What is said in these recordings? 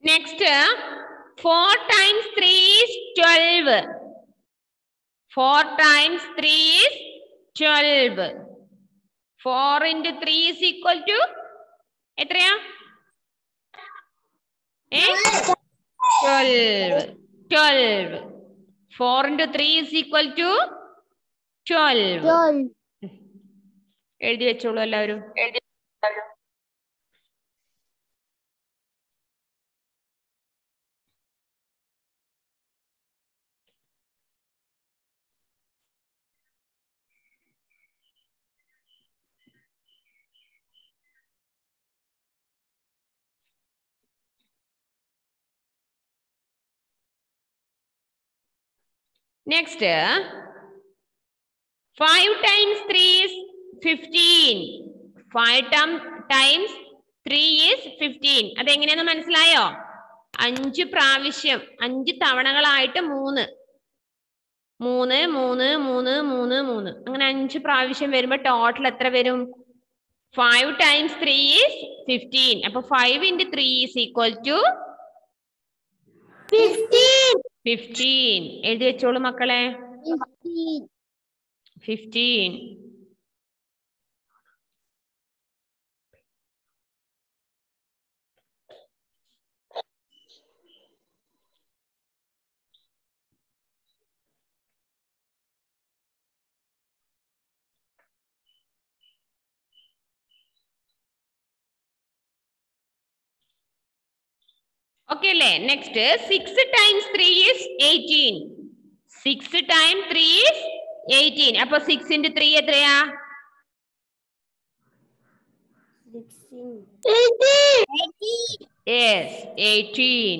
Next four times three is twelve four times three is twelve four into three is equal to എത്രയാ ഏ twelve twelve four into three is equal to twelve എഴുതി വെച്ചോളൂ എല്ലാവരും എഴുതി Next, five times three is fifteen. Five term- times three is fifteen. അതെങ്ങനെയാന്ന് മനസ്സിലായോ അഞ്ച് പ്രാവശ്യം അഞ്ച് തവണകളായിട്ട് മൂന്ന് മൂന്ന് മൂന്ന് മൂന്ന് മൂന്ന് മൂന്ന് അങ്ങനെ അഞ്ച് പ്രാവശ്യം വരുമ്പോ ടോട്ടൽ എത്ര വരും five times three is fifteen അപ്പൊ five into three is equal to fifteen എഴുതി വെച്ചോളൂ മക്കളെ ഫിഫ്റ്റീൻ ഓക്കെ അല്ലേ next six times three is eighteen six time three is eighteen അപ്പൊ സിക്സ് ഇൻറ്റു ത്രീ എത്രയാ yes eighteen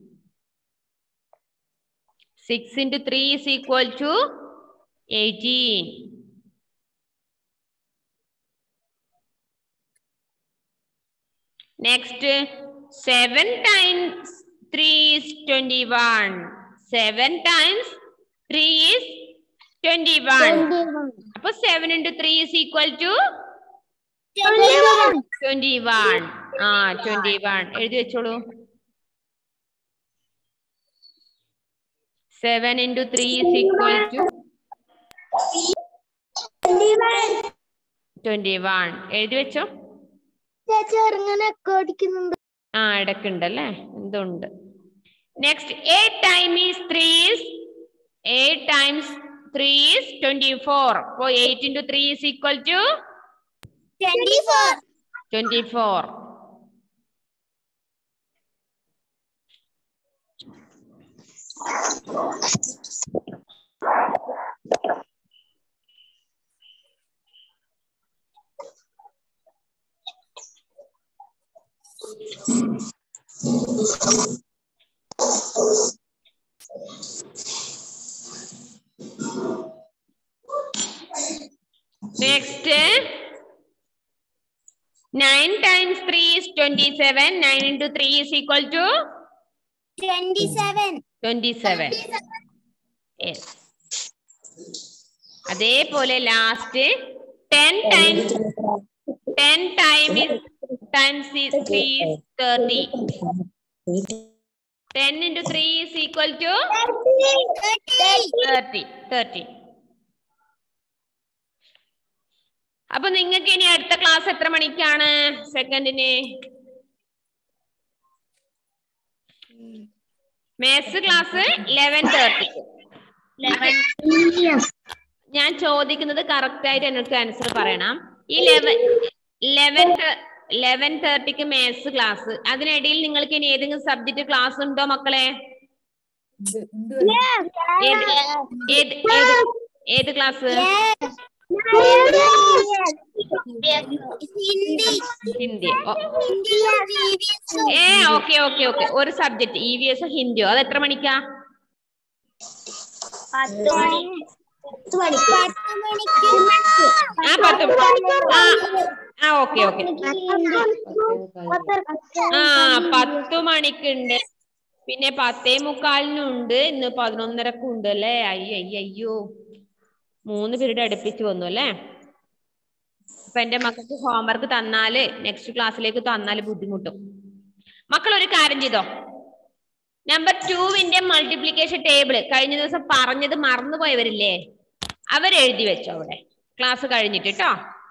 six into three is equal to eighteen next seven times three is twenty one seven times three is twenty one അപ്പൊ seven into three is equal to twenty one ആ twenty one എഴുതി വെച്ചോളൂ seven into three is equal to twenty one എഴുതി വെച്ചോ ചെറുങ്ങനൊക്കെ ഓടിക്കുന്നുണ്ട് ആ ഇടക്കുണ്ടല്ലേ എന്തുണ്ട് next eight time is three is eight times three is twenty four അപ്പോ eight into three is equal to twenty four twenty four next nine times three is twenty seven nine into three is equal to twenty seven twenty seven yes അതേപോലെ last ten times ten time times three is thirty ten into three is equal to thirty thirty അപ്പൊ നിങ്ങൾക്ക് ഇനി അടുത്ത class എത്ര മണിക്കാണ് സെക്കൻഡിന് maths class eleven thirty ഞാൻ ചോദിക്കുന്നത് കറക്റ്റ് ആയിട്ട് എനിക്ക് ആൻസർ പറയണം ഈ ലെവൻ ലെവൻ ലെവൻ തേർട്ടിക്ക് മാത്സ് ക്ലാസ് അതിനിടയിൽ നിങ്ങൾക്ക് ഇനി ഏതെങ്കിലും സബ്ജക്ട് ക്ലാസ് ഉണ്ടോ മക്കളെ ഏത് ഏത് ഏത് ഏത് ക്ലാസ് ഹിന്ദി ഹിന്ദി ഓ, ഹിന്ദിയോ ഇവിഎസോ ഏ ഓക്കെ ഓക്കെ ഓക്കെ ഒരു സബ്ജക്ട് ഇ വി എസ് ഹിന്ദിയോ അത് എത്ര മണിക്കാ പത്ത് മണി പത്ത് മണിക്ക് പത്ത് മണിക്ക് ആ പത്ത് ആ ആ ഓക്കെ ഓക്കെ ആ പത്തു മണിക്കുണ്ട് പിന്നെ പത്തേ മുക്കാലിനുണ്ട് ഇന്ന് പതിനൊന്നരക്കും ഉണ്ട് അല്ലേ അയ്യോ അയ്യോ അയ്യോ മൂന്ന് പീരീഡ് അടുപ്പിച്ച് വന്നു അല്ലേ അപ്പൊ എന്റെ മക്കൾക്ക് ഹോംവർക്ക് തന്നാല് നെക്സ്റ്റ് ക്ലാസ്സിലേക്ക് തന്നാല് ബുദ്ധിമുട്ടും മക്കൾ ഒരു കാര്യം ചെയ്തോ നമ്പർ ടുവിന്റെ മൾട്ടിപ്ലിക്കേഷൻ ടേബിൾ കഴിഞ്ഞ ദിവസം പറഞ്ഞത് മറന്നുപോയവരില്ലേ അവരെഴുതി വെച്ചോ അവിടെ ക്ലാസ് കഴിഞ്ഞിട്ട് കേട്ടോ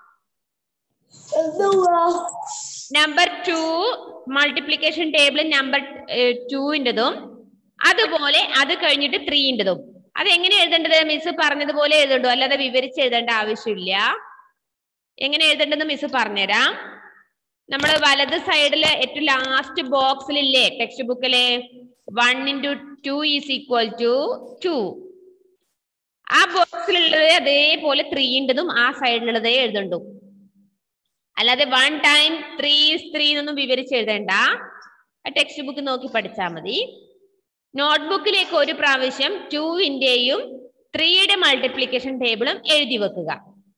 number two multiplication table number ടുവിൻ്റെതും അതുപോലെ അത് കഴിഞ്ഞിട്ട് ത്രീൻ്റെതും അത് എങ്ങനെ എഴുതേണ്ടത് മിസ് പറഞ്ഞതുപോലെ എഴുതണ്ടോ അല്ലാതെ വിവരിച്ച് എഴുതേണ്ട ആവശ്യമില്ല എങ്ങനെ എഴുതേണ്ടത് മിസ് പറഞ്ഞുതരാം നമ്മൾ വലത് സൈഡില് ഏറ്റവും ലാസ്റ്റ് ബോക്സിലില്ലേ ടെക്സ്റ്റ് ബുക്കിലെ one into two is equal to two ആ ബോക്സിലുള്ളത് അതേപോലെ ത്രീൻ്റെതും ആ സൈഡിലുള്ളതേ എഴുതണ്ടു അല്ലാതെ വൺ ടൈം ത്രീ ത്രീ എന്നൊന്നും വിവരിച്ച് എഴുതണ്ട ടെക്സ്റ്റ് ബുക്ക് നോക്കി പഠിച്ചാൽ മതി നോട്ട്ബുക്കിലേക്ക് ഒരു പ്രാവശ്യം ടുവിന്റെയും ത്രീയുടെ മൾട്ടിപ്ലിക്കേഷൻ ടേബിളും എഴുതി വെക്കുക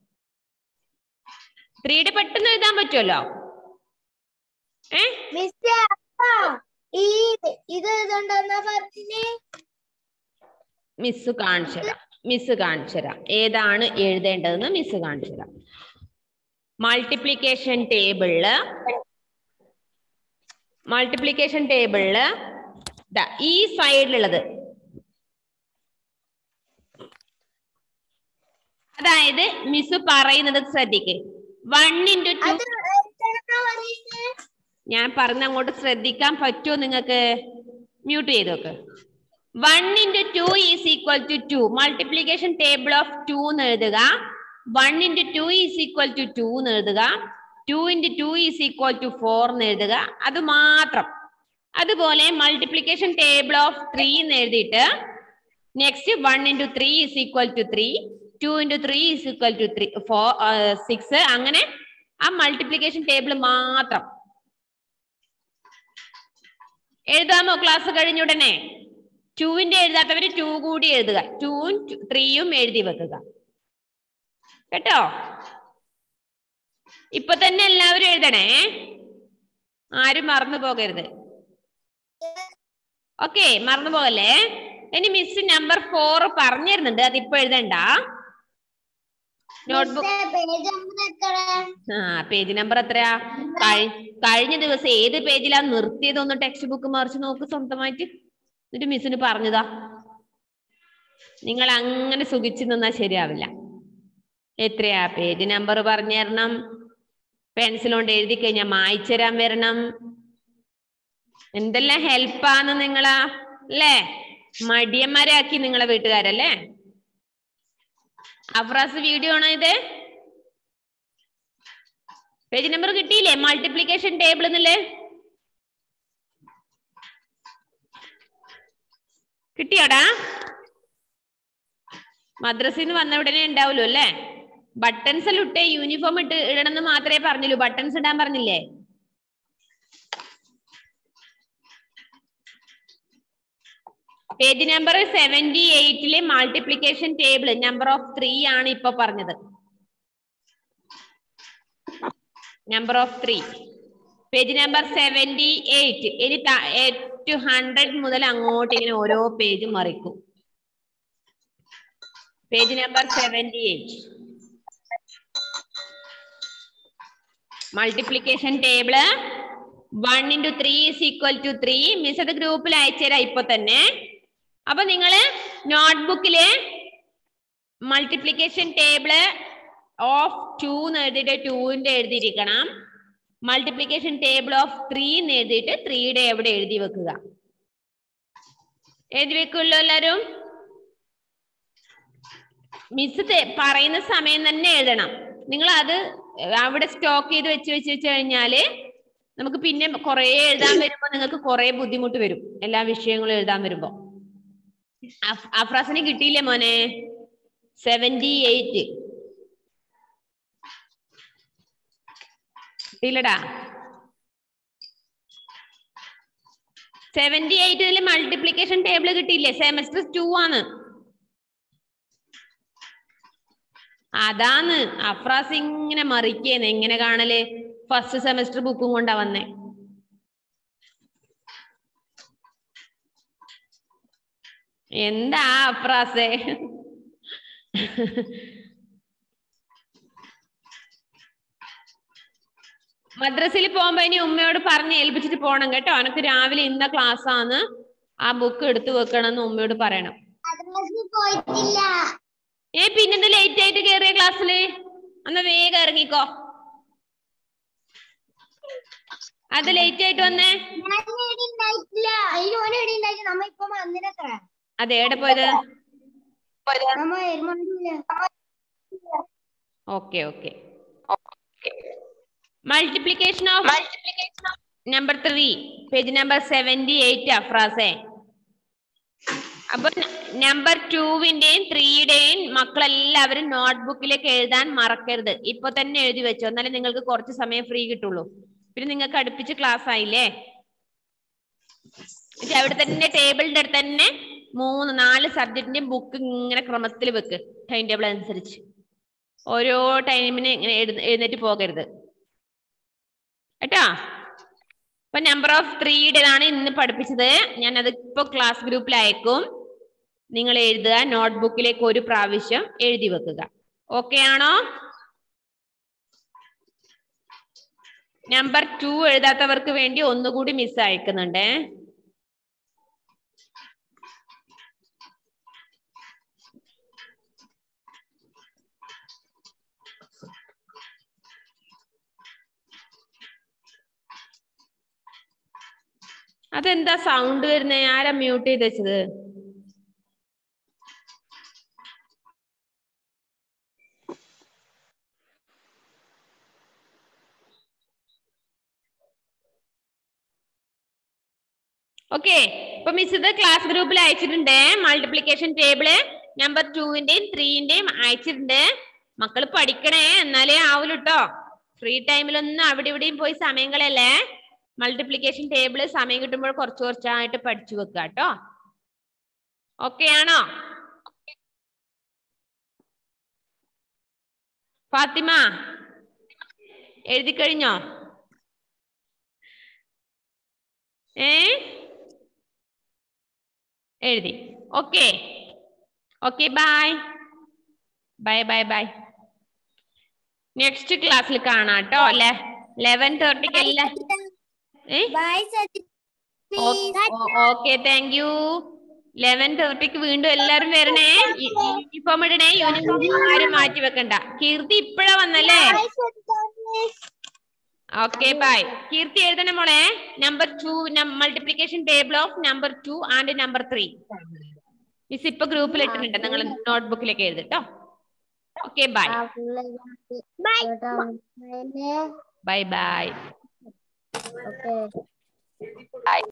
ത്രീയുടെ പെട്ടെന്ന് എഴുതാൻ പറ്റുമല്ലോ ഏ മിസ് ഈ ഇത് ഇതുണ്ടെന്നാ പറഞ്ഞേ മിസ് കാണിച്ചു തരാം മിസ് കാണിച്ചു തരാം ഏതാണ് എഴുതേണ്ടതെന്ന് മിസ് കാണിച്ചു തരാം മൾട്ടിപ്ലിക്കേഷൻ ടേബിളില് മൾട്ടിപ്ലിക്കേഷൻ ടേബിളില് ഈ സൈഡിലുള്ളത് അതായത് മിസ് പറയുന്നത് ശ്രദ്ധിക്ക് വൺ ഇൻറ്റു ടു അത് എന്താണെന്നാ പറയുന്നേ ഞാൻ പറഞ്ഞ അങ്ങോട്ട് ശ്രദ്ധിക്കാൻ പറ്റുമോ നിങ്ങൾക്ക് മ്യൂട്ട് ചെയ്ത് നോക്ക് one into two is equal to two multiplication table of two എന്ന് എഴുതുക one into two is equal to two എന്ന് എഴുതുക two into two is equal to four എന്ന് എഴുതുക അത് മാത്രം അതുപോലെ മൾട്ടിപ്ലിക്കേഷൻ ടേബിൾ ഓഫ് ത്രീ എന്ന് എഴുതിയിട്ട് next one into three is equal to three two into three is equal to three four six അങ്ങനെ ആ മൾട്ടിപ്ലിക്കേഷൻ ടേബിൾ മാത്രം എഴുതാമോ ക്ലാസ് കഴിഞ്ഞ ഉടനെ ടുവിന്റെ എഴുതാത്തവര് ടു കൂടി എഴുതുക ടൂവും ത്രീയും എഴുതി വെക്കുക കേട്ടോ ഇപ്പൊ തന്നെ എല്ലാവരും എഴുതണേ ആരും മറന്നു പോകരുത് ഓക്കെ മറന്നു പോകല്ലേ ഇനി മിസ് നമ്പർ ഫോർ പറഞ്ഞു തരുന്നുണ്ട് അതിപ്പോ എഴുതണ്ട നോട്ട്ബുക്ക് പേജ് നമ്പർ എത്ര ആ പേജ് നമ്പർ എത്രയാ കഴി- കഴിഞ്ഞ ദിവസം ഏത് പേജിലാ നിർത്തിയതൊന്ന് ടെക്സ്റ്റ് ബുക്ക് മറിച്ച് നോക്ക് സ്വന്തമായിട്ട് എന്നിട്ട് മിസ്സിന് പറഞ്ഞതാ നിങ്ങൾ അങ്ങനെ സുഖിച്ചു നിന്നാ ശരിയാവില്ല എത്രയാ പേജ് നമ്പർ പറഞ്ഞു തരണം പെൻസിൽ കൊണ്ട് എഴുതി കഴിഞ്ഞാൽ മായ്ച്ചു തരാൻ വരണം എന്തെല്ലാം ഹെൽപ്പാന്ന് നിങ്ങളാ അല്ലേ മടിയന്മാരാക്കി നിങ്ങളെ വീട്ടുകാരല്ലേ അഫ്രാസ് വീഡിയോ ആണോ ഇത് പേജ് നമ്പർ കിട്ടിയില്ലേ മൾട്ടിപ്ലിക്കേഷൻ ടേബിൾ എന്നല്ലേ കിട്ടിയോടാ മദ്രസിന്ന് വന്ന ഉടനെ ഉണ്ടാവുമല്ലോ അല്ലേ ബട്ടൺസ് എല്ലാം ഇട്ടേ യൂണിഫോം ഇട്ട് ഇടണമെന്ന് മാത്രമേ പറഞ്ഞുള്ളൂ ബട്ടൺസ് ഇടാൻ പറഞ്ഞില്ലേ പേജ് നമ്പർ സെവന്റി എയ്റ്റിലെ multiplication table number of three ആണ് ഇപ്പൊ പറഞ്ഞത് number of three page number seventy eight ഇനി ടു ഹൺഡ്രഡ് മുതൽ അങ്ങോട്ട് ഇങ്ങനെ ഓരോ പേജും മറിക്കും page number seventy eight multiplication table one into three is equal to three miss അത് ഗ്രൂപ്പിൽ അയച്ചുതരാം ഇപ്പൊ തന്നെ അപ്പൊ നിങ്ങള് നോട്ട്ബുക്കില് മൾട്ടിപ്ലിക്കേഷൻ ടേബിള് ഓഫ് ടു എന്ന് എഴുതിയിട്ട് ടൂവിന്റെ എഴുതിയിരിക്കണം മൾട്ടിപ്ലിക്കേഷൻ ടേബിൾ ഓഫ് ത്രീ എന്ന് എഴുതിയിട്ട് ത്രീയുടെ എവിടെ എഴുതി വെക്കുക എഴുതി വെക്കുമല്ലോ എല്ലാരും മിസ് പറയുന്ന സമയം തന്നെ എഴുതണം നിങ്ങൾ അത് അവിടെ സ്റ്റോക്ക് ചെയ്ത് വെച്ച് വെച്ച് വെച്ച് കഴിഞ്ഞാല് നമുക്ക് പിന്നെ കുറെ എഴുതാൻ വരുമ്പോ നിങ്ങൾക്ക് കുറെ ബുദ്ധിമുട്ട് വരും എല്ലാ വിഷയങ്ങളും എഴുതാൻ വരുമ്പോ അഫ്- അഫ്രാസിന് കിട്ടിയില്ലേ മോനെ സെവന്റി എയ്റ്റ് കിട്ടിയില്ലടാ സെവന്റി എയ്റ്റില് മൾട്ടിപ്ലിക്കേഷൻ ടേബിൾ കിട്ടിയില്ലേ സെമസ്റ്റർ ടു ആണ് അതാന്ന് അഫ്രാസ് ഇങ്ങനെ മറിക്കേന്ന് എങ്ങനെ കാണല് ഫസ്റ്റ് സെമസ്റ്റർ ബുക്കും കൊണ്ടാ വന്നേ എന്താ അഫ്രാസേ മദ്രസയിൽ പോകുമ്പോ ഇനി ഉമ്മയോട് പറഞ്ഞ് ഏൽപ്പിച്ചിട്ട് പോണം കേട്ടോ എനക്ക് രാവിലെ ഇന്ന ക്ലാസ് ആണ് ആ ബുക്ക് എടുത്തു വെക്കണം എന്ന് ഉമ്മയോട് പറയണം ക്ലാസ്സിൽ പോയിട്ടില്ല ഏ പിന്നെന്ത് ലേറ്റ് ആയിട്ട് കേറിയ ക്ലാസ്സില് എന്നാ വേഗം ഇറങ്ങിക്കോ അത് ലേറ്റ് ആയിട്ട് വന്നേ ഞാൻ ഇവിടെ ഉണ്ടായിട്ടില്ല അതിന് ഓനെ ഇവിടെ ഉണ്ടായിട്ട് നമ്മ ഇപ്പൊ വന്നിനത്ര അതെ എവിടെ പോയത് നമ്മ വരുമാനില്ല okay okay multiplication of number three page number seventy eight അഫ്രാസെ അപ്പൊ നമ്പർ ടൂവിന്റെയും ത്രീയുടെയും മക്കളെല്ലാവരും നോട്ട്ബുക്കിലേക്ക് എഴുതാൻ മറക്കരുത് ഇപ്പൊ തന്നെ എഴുതി വെച്ചോ എന്നാലേ നിങ്ങൾക്ക് കുറച്ച് സമയം ഫ്രീ കിട്ടുള്ളൂ പിന്നെ നിങ്ങൾക്ക് അടുപ്പിച്ച് ക്ലാസ് ആയില്ലേ എന്നിട്ട് അവിടെ തന്നെ ടേബിളിന്റെ അടുത്ത് തന്നെ മൂന്ന് നാല് സബ്ജക്റ്റിന്റെയും ബുക്ക് ഇങ്ങനെ ക്രമത്തിൽ വെക്ക് ടൈം ടേബിൾ അനുസരിച്ച് ഓരോ ടൈമിന് ഇങ്ങനെ എഴുന്ന- എഴുന്നേറ്റ് പോകരുത് കേട്ടോ അപ്പൊ നമ്പർ ഓഫ് ത്രീയുടേതാണ് ഇന്ന് പഠിപ്പിച്ചത് ഞാൻ അത് ഇപ്പൊ ക്ലാസ് ഗ്രൂപ്പിൽ അയക്കും നിങ്ങൾ എഴുതുക നോട്ട്ബുക്കിലേക്ക് ഒരു പ്രാവശ്യം എഴുതി വെക്കുക ഓക്കെ ആണോ നമ്പർ ടു എഴുതാത്തവർക്ക് വേണ്ടി ഒന്നുകൂടി മിസ് അയക്കുന്നുണ്ടേ അതെന്താ സൗണ്ട് വരുന്നേ ആരാ മ്യൂട്ട് ചെയ്ത് വെച്ചത് ഓക്കെ ഇപ്പൊ മിസ് ഇത് ക്ലാസ് ഗ്രൂപ്പിൽ അയച്ചിട്ടുണ്ട് മൾട്ടിപ്ലിക്കേഷൻ ടേബിള് നമ്പർ ടുവിന്റെയും ത്രീന്റെയും അയച്ചിട്ടുണ്ട് മക്കൾ പഠിക്കണേ എന്നാലേ ആവൂലു ട്ടോ ഫ്രീ ടൈമിലൊന്നും അവിടെ ഇവിടെയും പോയി സമയം കളയല്ലേ മൾട്ടിപ്ലിക്കേഷൻ ടേബിള് സമയം കിട്ടുമ്പോൾ കുറച്ച് കുറച്ചായിട്ട് പഠിച്ചു വെക്കുക കേട്ടോ ഓക്കെ ആണോ ഫാത്തിമ എഴുതി കഴിഞ്ഞോ ഏ എഴുതി okay okay bye bye bye bye next ക്ലാസ്സിൽ കാണാം കേട്ടോ അല്ലെ ലെവൻ തേർട്ടിക്ക് എല്ലാം ഏ bye okay thank you eleven തേർട്ടിക്ക് വീണ്ടും എല്ലാരും വരണേ യൂണിഫോം ഇടണേ യൂണിഫോം ആരും മാറ്റി വെക്കണ്ട കീർത്തി ഇപ്പഴാ വന്നല്ലേ ഓക്കെ ബൈ കീർത്തി എഴുതണ മോളെ number two multiplication table of number two and number three miss ഇപ്പൊ ഗ്രൂപ്പിൽ ഇട്ടിട്ടുണ്ട് നിങ്ങൾ നോട്ട്ബുക്കിലേക്ക് എഴുതിട്ടോ okay bye bye bye bye okay